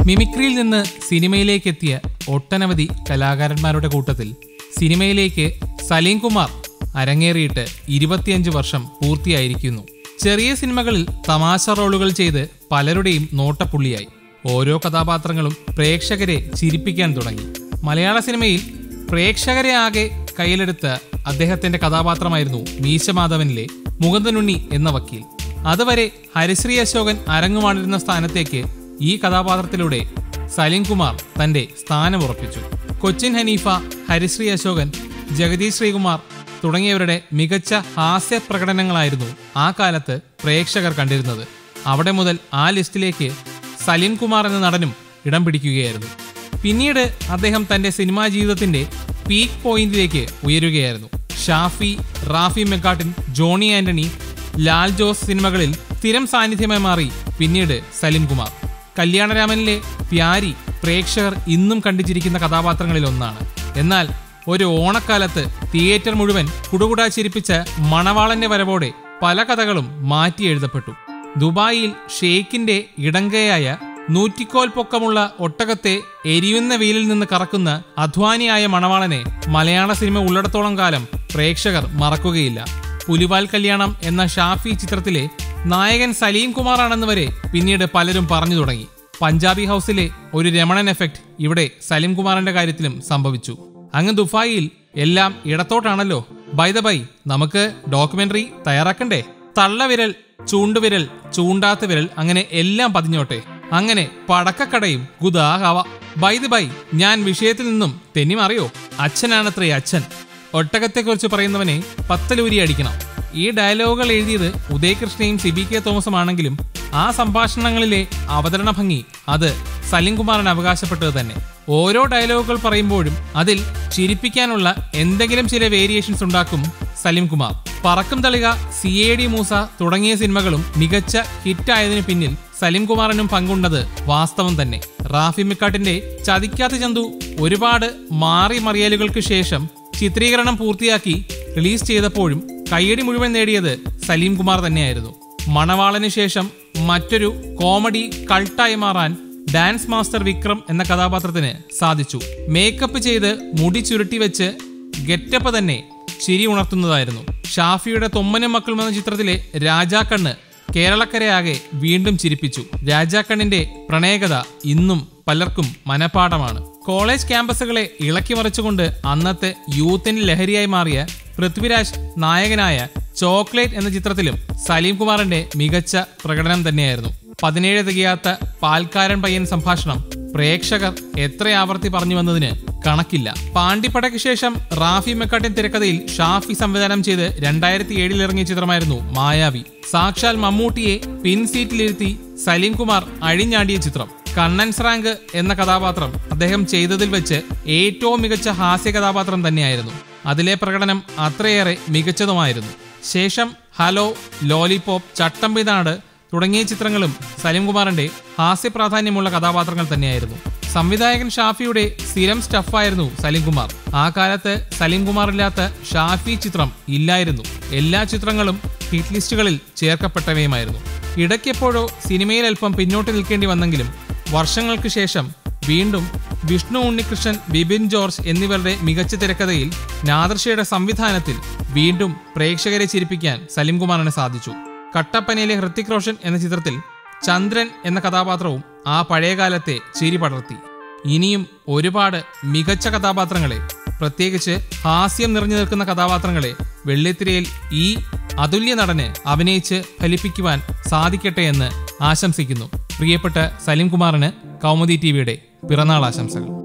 മിമിക്രിയിൽ നിന്ന് സിനിമയിലേക്കെത്തിയ ഒട്ടനവധി കലാകാരന്മാരുടെ കൂട്ടത്തിൽ സിനിമയിലേക്ക് സലീം കുമാർ അരങ്ങേറിയിട്ട് ഇരുപത്തിയഞ്ച് വർഷം പൂർത്തിയായിരിക്കുന്നു ചെറിയ സിനിമകളിൽ തമാശ റോളുകൾ ചെയ്ത് പലരുടെയും നോട്ടപ്പുള്ളിയായി ഓരോ കഥാപാത്രങ്ങളും പ്രേക്ഷകരെ ചിരിപ്പിക്കാൻ തുടങ്ങി മലയാള സിനിമയിൽ പ്രേക്ഷകരെ ആകെ കയ്യിലെടുത്ത അദ്ദേഹത്തിന്റെ കഥാപാത്രമായിരുന്നു മീശമാധവനിലെ മുകുന്ദനുണ്ണി എന്ന വക്കീൽ അതുവരെ ഹരിശ്രീ അശോകൻ അരങ്ങുമാണിരുന്ന സ്ഥാനത്തേക്ക് ഈ കഥാപാത്രത്തിലൂടെ സലീം കുമാർ തന്റെ സ്ഥാനമുറപ്പിച്ചു കൊച്ചിൻ ഹനീഫ ഹരിശ്രീ അശോകൻ ജഗദീഷ് ശ്രീകുമാർ തുടങ്ങിയവരുടെ മികച്ച ഹാസ്യ പ്രകടനങ്ങളായിരുന്നു ആ കാലത്ത് പ്രേക്ഷകർ കണ്ടിരുന്നത് അവിടെ മുതൽ ആ ലിസ്റ്റിലേക്ക് സലീം കുമാർ എന്ന നടനും ഇടം പിടിക്കുകയായിരുന്നു പിന്നീട് അദ്ദേഹം തന്റെ സിനിമാ ജീവിതത്തിന്റെ പീക്ക് പോയിന്റിലേക്ക് ഉയരുകയായിരുന്നു ഷാഫി റാഫി മെക്കാട്ടിൻ ജോണി ആന്റണി ലാൽ ജോസ് സിനിമകളിൽ സ്ഥിരം സാന്നിധ്യമായി മാറി പിന്നീട് സലീം കുമാർ കല്യാണരാമനിലെ പ്യാരി പ്രേക്ഷകർ ഇന്നും കണ്ടിച്ചിരിക്കുന്ന കഥാപാത്രങ്ങളിൽ ഒന്നാണ് എന്നാൽ ഒരു ഓണക്കാലത്ത് തിയേറ്റർ മുഴുവൻ കുടുകുടാ ചിരിപ്പിച്ച മണവാളന്റെ വരവോടെ പല കഥകളും മാറ്റി എഴുതപ്പെട്ടു ദുബായിൽ ഷെയ്ഖിന്റെ ഇടങ്കയായ നൂറ്റിക്കോൽ പൊക്കമുള്ള ഒട്ടകത്തെ എരിയുന്ന വെയിലിൽ നിന്ന് കറക്കുന്ന അധ്വാനിയായ മണവാളനെ മലയാള സിനിമ ഉള്ളിടത്തോളം കാലം പ്രേക്ഷകർ മറക്കുകയില്ല പുലിവാൽ കല്യാണം എന്ന ഷാഫി ചിത്രത്തിലെ നായകൻ സലീം കുമാറാണെന്ന് വരെ പിന്നീട് പലരും പറഞ്ഞു തുടങ്ങി പഞ്ചാബി ഹൗസിലെ ഒരു രമണൻ എഫക്ട് ഇവിടെ സലീം കുമാറിന്റെ കാര്യത്തിലും സംഭവിച്ചു അങ്ങ് ദുബായിൽ എല്ലാം ഇടത്തോട്ടാണല്ലോ ബൈ ദ ബൈ നമുക്ക് ഡോക്യുമെന്ററി തയ്യാറാക്കണ്ടേ തള്ളവിരൽ ചൂണ്ടുവിരൽ ചൂണ്ടാത്ത വിരൽ അങ്ങനെ എല്ലാം പതിഞ്ഞോട്ടെ അങ്ങനെ പടക്കക്കടയും ഗുദാഹാവ ബൈ ദ ബൈ ഞാൻ വിഷയത്തിൽ നിന്നും തെന്നി മാറിയോ അച്ഛനാണത്രേ അച്ഛൻ ഒട്ടകത്തെക്കുറിച്ച് പറയുന്നവനെ പത്തലൂരി അടിക്കണം ഈ ഡയലോഗുകൾ എഴുതിയത് ഉദയകൃഷ്ണയും സി ബി കെ തോമസും ആണെങ്കിലും ആ സംഭാഷണങ്ങളിലെ അവതരണ ഭംഗി അത് സലിം കുമാറിന് അവകാശപ്പെട്ടത് തന്നെ ഓരോ ഡയലോഗുകൾ പറയുമ്പോഴും അതിൽ ചിരിപ്പിക്കാനുള്ള എന്തെങ്കിലും ചില വേരിയേഷൻസ് ഉണ്ടാക്കും Salim Kumar Parakkum Thalika C I D Moosa തുടങ്ങിയ സിനിമകളും മികച്ച ഹിറ്റായതിനു പിന്നിൽ സലിം കുമാറിനും പങ്കുണ്ടത് വാസ്തവം തന്നെ റാഫി മിക്കാട്ടിന്റെ ചതിക്കാത്ത ചന്തു ഒരുപാട് മാറി മറിയലുകൾക്ക് ശേഷം ചിത്രീകരണം പൂർത്തിയാക്കി റിലീസ് ചെയ്തപ്പോഴും കയ്യടി മുഴുവൻ നേടിയത് സലീം കുമാർ തന്നെയായിരുന്നു മണവാളന് ശേഷം മറ്റൊരു കോമഡി കൾട്ടായി മാറാൻ ഡാൻസ് മാസ്റ്റർ വിക്രം എന്ന കഥാപാത്രത്തിന് സാധിച്ചു മേക്കപ്പ് ചെയ്ത് മുടി ചുരുട്ടി വെച്ച് ഗെറ്റപ്പ് തന്നെ ചിരി ഉണർത്തുന്നതായിരുന്നു ഷാഫിയുടെ തൊമ്മനും മക്കളും എന്ന ചിത്രത്തിലെ രാജാക്കണ്ണ് കേരളക്കരയാകെ വീണ്ടും ചിരിപ്പിച്ചു രാജാക്കണ്ണിന്റെ പ്രണയകഥ ഇന്നും പലർക്കും മനപാഠമാണ് കോളേജ് ക്യാമ്പസുകളെ ഇളക്കി മറിച്ചുകൊണ്ട് അന്നത്തെ യൂത്തിന് ലഹരിയായി മാറിയ പൃഥ്വിരാജ് നായകനായ ചോക്ലേറ്റ് എന്ന ചിത്രത്തിലും സലീം കുമാറിന്റെ മികച്ച പ്രകടനം തന്നെയായിരുന്നു പതിനേഴ് തികയാത്ത പാൽക്കാരൻ പയ്യൻ സംഭാഷണം പ്രേക്ഷകർ എത്ര ആവർത്തി പറഞ്ഞു വന്നതിന് കണക്കില്ല പാണ്ടിപ്പടയ്ക്ക് ശേഷം റാഫി മെക്കാട്ടിൻ തിരക്കഥയിൽ ഷാഫി സംവിധാനം ചെയ്ത് രണ്ടായിരത്തി ഏഴിൽ ഇറങ്ങിയ ചിത്രമായിരുന്നു മായാവി സാക്ഷാൽ മമ്മൂട്ടിയെ പിൻ സീറ്റിലിരുത്തി സലീം കുമാർ അഴിഞ്ഞാടിയ ചിത്രം കണ്ണൻ സ്രാങ്ക് എന്ന കഥാപാത്രം അദ്ദേഹം ചെയ്തതിൽ വെച്ച് ഏറ്റവും മികച്ച ഹാസ്യ കഥാപാത്രം തന്നെയായിരുന്നു അതിലെ പ്രകടനം അത്രയേറെ മികച്ചതുമായിരുന്നു ശേഷം ഹലോ ലോലിപോപ്പ് ചട്ടമ്പിനാട് തുടങ്ങിയ ചിത്രങ്ങളും സലീം കുമാറിന്റെ ഹാസ്യ പ്രാധാന്യമുള്ള കഥാപാത്രങ്ങൾ തന്നെയായിരുന്നു സംവിധായകൻ ഷാഫിയുടെ സ്ഥിരം സ്റ്റഫായിരുന്നു സലീം കുമാർ ആ കാലത്ത് സലീം കുമാർ ഇല്ലാത്ത ഷാഫി ചിത്രം ഇല്ലായിരുന്നു എല്ലാ ചിത്രങ്ങളും ഹിറ്റ് ലിസ്റ്റുകളിൽ ചേർക്കപ്പെട്ടവയുമായിരുന്നു ഇടയ്ക്കെപ്പോഴോ സിനിമയിൽ അല്പം പിന്നോട്ട് നിൽക്കേണ്ടി വന്നെങ്കിലും വർഷങ്ങൾക്ക് ശേഷം വീണ്ടും വിഷ്ണു ഉണ്ണികൃഷ്ണൻ ബിബിൻ ജോർജ് എന്നിവരുടെ മികച്ച തിരക്കഥയിൽ നാദർഷയുടെ സംവിധാനത്തിൽ വീണ്ടും പ്രേക്ഷകരെ ചിരിപ്പിക്കാൻ സലീം കുമാറിന് സാധിച്ചു കട്ടപ്പനയിലെ ഹൃത്തിക് റോഷൻ എന്ന ചിത്രത്തിൽ ചന്ദ്രൻ എന്ന കഥാപാത്രവും ആ പഴയകാലത്തെ ചിരി പടർത്തി ഇനിയും ഒരുപാട് മികച്ച കഥാപാത്രങ്ങളെ പ്രത്യേകിച്ച് ഹാസ്യം നിറഞ്ഞു നിൽക്കുന്ന കഥാപാത്രങ്ങളെ വെള്ളിത്തിരയിൽ ഈ അതുല്യ നടന് അഭിനയിച്ച് ഫലിപ്പിക്കുവാൻ സാധിക്കട്ടെ എന്ന് ആശംസിക്കുന്നു പ്രിയപ്പെട്ട സലീം കുമാറിന് കൗമുദി ടിവിയുടെ പിറന്നാൾ ആശംസകൾ